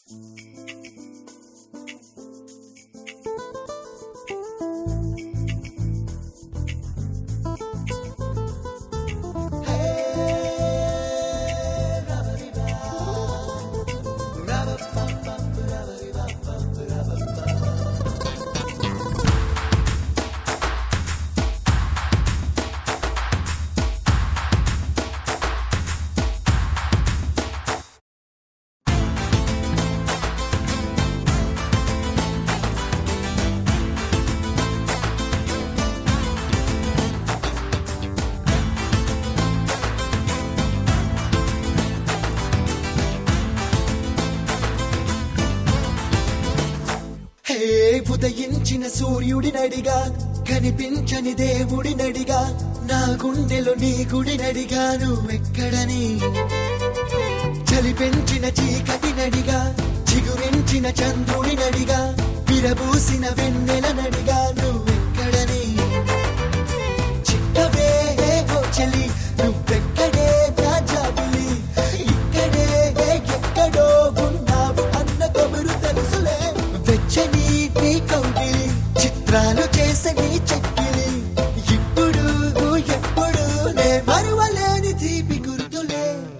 హే ఉదయించిన సూర్యుడినడిగా కనిపించని దేవుడినడిగా నా గుండెలో నీ గుడినడిగా నువ్వెక్కడని చలి పెంచిన చీకటినడిగా చిగురించిన చంద్రుడినడిగా విరబూసిన వెన్నెలనడిగా నువ్వెక్కడని చిక్కవే ఓ చలి నువ్వెక్కడే నా జాబిలి ఇక్కడే ఎక్కడో ఉన్నావు అన్న కబురు తెలుసులే వెచ్చని నీ కౌగిలి చిత్రాలు చేసే నీ చెక్కిలి ఇప్పుడు ఎప్పుడు నే మరువలేని తీపి గుర్తులే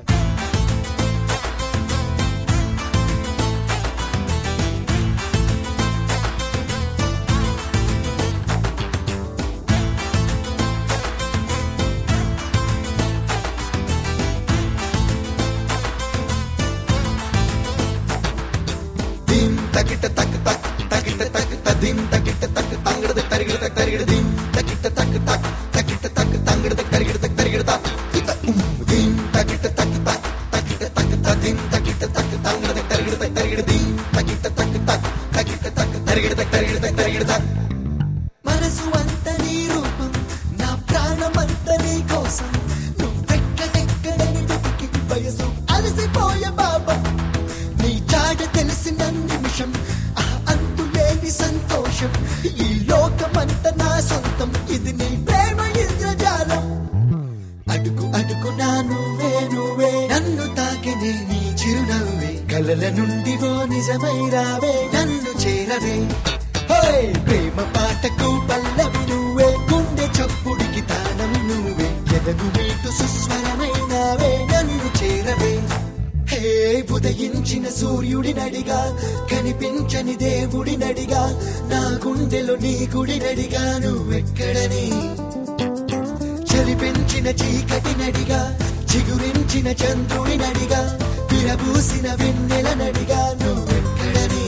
దిం తకిట తక్ తక్ తకిట తక్ తదిం తకిట తక్ తంగడద తరిగిడ తక్ తరిగిడ దిం తకిట తక్ తక్ తకిట తక్ తంగడ తక్ తరిగిడ తక్ తరిగిడ తక్ ఇత ఉం దిం తకిట తక్ తక్ తకిట తక్ తదిం తకిట తక్ తంగడ తక్ తరిగిడ తక్ తరిగిడ దిం తకిట తక్ తక్ తకిట తక్ తరిగిడ తక్ తరిగిడ తక్ తరిగిడ తక్ మనసు అంత నీ రూపం నా ప్రాణమంత నీ కోసం నువ్వెక్కడెక్కడని వెతికి వయసు అలసిపోయే బాబా నీ చాట తెలిసిన నిమిషం ఆ అంతులేని సంతోషం ఈ లోకమంత నా సొంతం ఇది నీ ప్రేమ ఇంద్రజాలం అడుగు అడుగు నా నువ్వే నువ్వే నన్ను తాకినే నీ చిరునవ్వే కలల నుండి ఓ నిజమై రావే నన్ను చేరవే హోయ్ ప్రేమ పాటకు పల్లవి నువ్వే గుండె చప్పుడికి తానం నువ్వే ఎదగు మీటు సుస్వరమైనావే నన్ను చేరవే హే ఉదయించిన సూర్యుడినడిగా కనిపించని దేవుడినడిగా నా గుండెలో నీ గుడినడిగా నువ్వెక్కడని చలి పెంచిన చీకటినడిగా చిగురించిన చంద్రుడినడిగా విరబూసిన వెన్నెలనడిగా నువ్వెక్కడని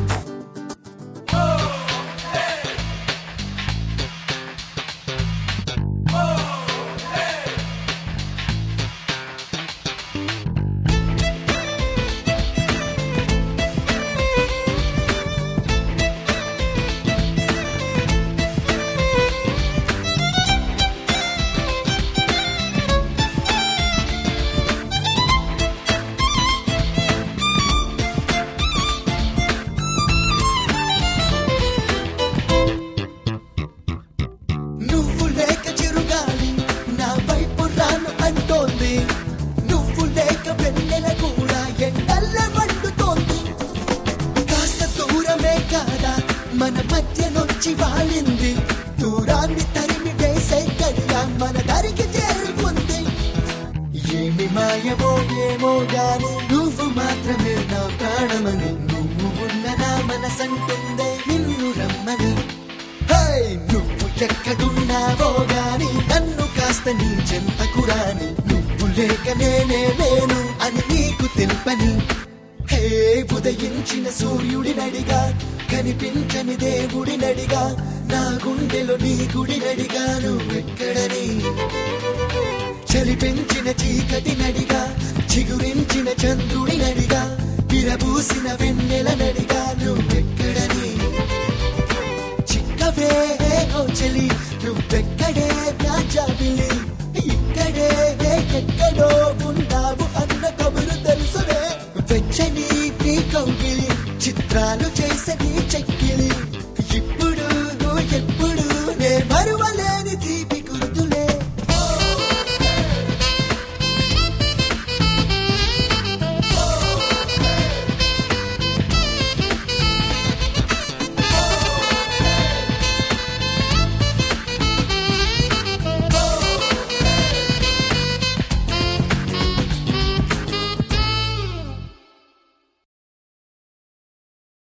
నువ్వు లేక చిరుగాలి నా వైపు రాను అంటోంది నువ్వు లేక వెన్నెల కూడా ఎండల్ల మండుతోంది కాస్త దూరమే కాదా మన మధ్య నుంచి వాలింది దూరాన్ని తరిమి వేసే కడిగా మన దరికి చేరుకుంది ఏమి మాయమో ఏమో గాని నువ్వు మాత్రమే నా ప్రాణమని నువ్వు ఉన్న నా మనసంటుందే నిన్ను రమ్మని హై నువ్వు ఎక్కడున్నావో గాని నన్ను కాస్త నీ చెంతకు రాని నువ్వు లేక నేనే లేను అని నీకు తెలుపని హే ఉదయించిన సూర్యుడినడిగా కనిపించని దేవుడినడిగా నా గుండెలో నీ గుడినడిగా నువ్వెక్కడని చలి పెంచిన చీకటినడిగా చిగురించిన చంద్రుడినడిగా విరబూసిన వెన్నెలనడిగా నువ్వెక్కడని చిక్కవే ఓ చలి నువ్వెక్కడే నా జాబిలి ఇక్కడే